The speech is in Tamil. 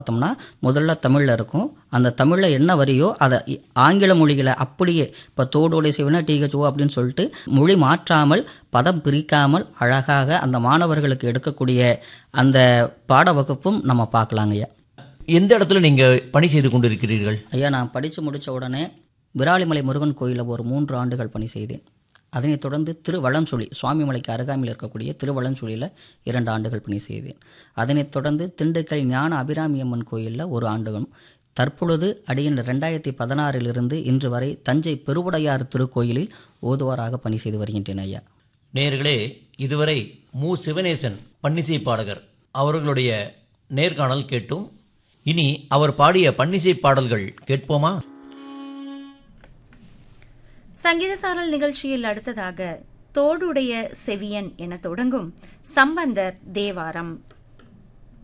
பார்த்தோம்னா முதல்ல தமிழில் இருக்கும் அந்த தமிழில் என்ன வரியோ அதை இ- ஆங்கில மொழிகளை அப்படியே இப்போ தோடோலை செய்வனா டிஹெச்ஓ அப்படின்னு சொல்லிட்டு மொழி மாற்றாமல் பதம் பிரிக்காமல் அழகாக அந்த மாணவர்களுக்கு எடுக்கக்கூடிய அந்த பாட வகுப்பும் நம்ம பார்க்கலாங்கய்யா எந்த இடத்துல நீங்க பணி செய்து கொண்டிருக்கிறீர்கள் ஐயா நான் படித்து முடித்த உடனே விராலிமலை முருகன் கோயிலில் ஒரு மூன்று ஆண்டுகள் பணி செய்தேன் அதனைத் தொடர்ந்து திருவளம்சுழி சுவாமிமலைக்கு அருகாமையில் இருக்கக்கூடிய திருவளம்சுழியில் இரண்டு ஆண்டுகள் பணி செய்தேன் அதனைத் தொடர்ந்து திண்டுக்கல் ஞான அபிராமி அம்மன் கோயிலில் ஒரு ஆண்டுகளும் தற்பொழுது அடியின் ரெண்டாயிரத்தி பதினாறிலிருந்து இன்று வரை தஞ்சை பெருவுடையார் திருக்கோயிலில் ஓதுவாராக பணி செய்து வருகின்றேன் ஐயா நேயர்களே இதுவரை மு சிவனேசன் பன்னிசை பாடகர் அவர்களுடைய நேர்காணல் கேட்டும் இனி அவர் பாடிய பன்னிசை பாடல்கள் கேட்போமா சங்கீத சாரல் நிகழ்ச்சியில் அடுத்ததாக தோடுடைய செவியன் என தொடங்கும் சம்பந்தர் தேவாரம்